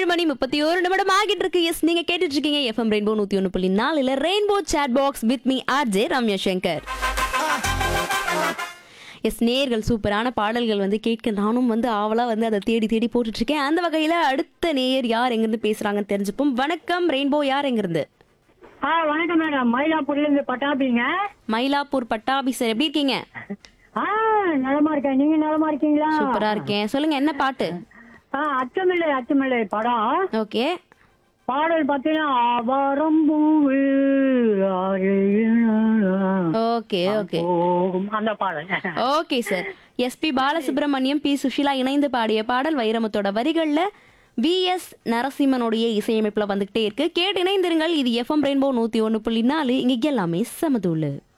மணி முப்பத்தி ஒரு நிமிடம் ஆகிட்டு இருக்கு எஸ் நீங்க கேட்டுட்டு இருக்கீங்க எஃப்எம் ரெயின்போ நூத்தி ஒன்று புள்ளி நாலுல rainbow chat box with me R J Ramya Shankar எஸ் நேர்கள் சூப்பரான பாடல்கள் வந்து கேட்க நானும் வந்து ஆவலா வந்து அதை தேடி தேடி போட்டுட்டு இருக்கேன் அந்த வகையில அடுத்த நேயர் யார் எங்கிருந்து பேசுறாங்கன்னு தெரிஞ்சுப்போம் வணக்கம் ரெயின்போ யார் எங்கிருந்து ஆ வணக்கம் மேடம் மயிலாப்பூர்ல இருந்து பட்டாபிங்க மயிலாப்பூர் பட்டாபி சார் எப்படி இருக்கீங்க ஆ நலமா இருக்கேன் நீங்க நலமா இருக்கீங்களா சூப்பரா இருக்கேன் சொல்லுங்க என்ன பாட்டு ஆ அச்சமில்லை அச்சமில்லை படம் ஓகே பாடல் பார்த்தீங்கன்னா ஆவாரம் பூவு ஓகே ஓகே போகும் அந்த பாடல் okay sir SP Balasubrahmanyam P Susheela இணைந்து பாடிய பாடல் வைரமுத்தோட வரிகள்ல வி எஸ் நரசிம்மனுடைய இசையமைப்புல வந்துகிட்டே இருக்கு கேட்டு இணைந்திருங்கள் இது எஃப்எம் ரெயின்போ நூத்தி ஒன்னு புள்ளி நாலு இங்க எல்லாமே சமதூளு